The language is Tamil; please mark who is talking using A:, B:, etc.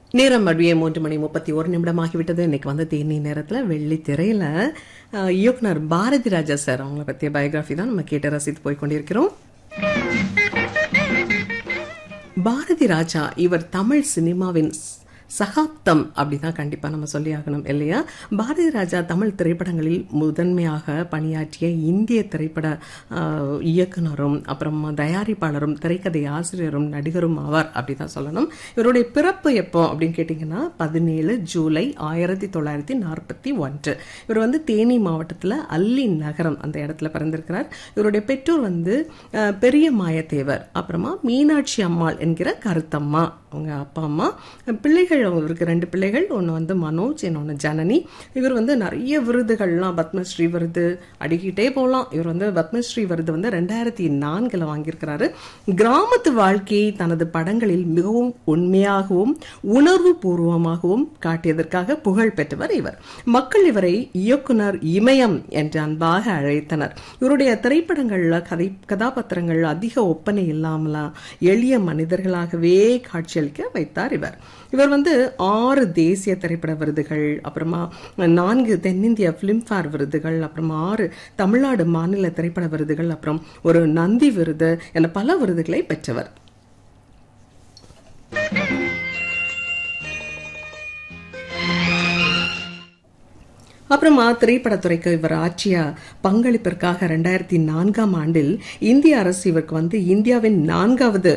A: நேரம் மறுபடியே மூன்று மணி முப்பத்தி ஒரு நிமிடம் ஆகிவிட்டது இன்னைக்கு வந்து தேனி நேரத்தில் வெள்ளி திரையில அஹ், இயக்குனர் பாரதி ராஜா சார் அவங்கள பற்றிய பயோகிராஃபி தான் நம்ம கேட்டு ரசித்து போய் கொண்டிருக்கிறோம் பாரதி ராஜா இவர் தமிழ் சினிமாவின் சகாப்தம் அப்படிதான் கண்டிப்பா நம்ம சொல்லி ஆகணும் இல்லையா பாரதி ராஜா தமிழ் திரைப்படங்களில் முதன்மையாக பணியாற்றிய இந்திய திரைப்பட ஆஹ், இயக்குனரும் அப்புறம் தயாரிப்பாளரும் திரைக்கதை ஆசிரியரும் நடிகரும் ஆவார் அப்படிதான் சொல்லணும் இவருடைய பிறப்பு எப்போ அப்படின்னு கேட்டிங்கன்னா பதினேழு ஜூலை ஆயிரத்தி தொள்ளாயிரத்தி நாற்பத்தி ஒன்று இவர் வந்து தேனி மாவட்டத்தில் அல்லி நகரம் அந்த இடத்துல பிறந்திருக்கிறார் இவருடைய பெற்றோர் வந்து அஹ், பெரிய மாயத்தேவர் அப்புறமா மீனாட்சி அம்மாள் என்கிற கருத்தம்மா அவங்க அப்பா அம்மா பிள்ளைகள் அவருக்கு ரெண்டு பிள்ளைகள் ஒன்று வந்து மனோஜ் இன்னொன்று ஜனனி இவர் வந்து நிறைய விருதுகள்லாம் பத்மஸ்ரீ விருது அடிக்கிட்டே போகலாம் இவர் வந்து பத்மஸ்ரீ விருது வந்து ரெண்டாயிரத்தி நான்கில் வாங்கியிருக்கிறாரு கிராமத்து வாழ்க்கையை தனது படங்களில் மிகவும் உண்மையாகவும் உணர்வு பூர்வமாகவும் காட்டியதற்காக புகழ் பெற்றவர் இவர் மக்கள் இவரை இயக்குனர் இமயம் என்று அன்பாக அழைத்தனர் இவருடைய திரைப்படங்கள்ல கதை கதாபாத்திரங்கள் அதிக ஒப்பனை இல்லாமலா எளிய மனிதர்களாகவே காட்சியளிக்க வைத்தார் இவர் இவர் வந்து ஆறு தேசிய திரைப்பட விருதுகள் அப்புறமா நான்கு தென்னிந்திய பிலிம்ஃபேர் விருதுகள் அப்புறமா ஆறு தமிழ்நாடு மாநில திரைப்பட விருதுகள் அப்புறம் ஒரு நந்தி விருது என பல விருதுகளை பெற்றவர் அப்புறமா திரைப்படத்துறைக்கு இவர் ஆற்றிய பங்களிப்பிற்காக ரெண்டாயிரத்தி நான்காம் ஆண்டில் இந்திய அரசு இவருக்கு வந்து இந்தியாவின் நான்காவது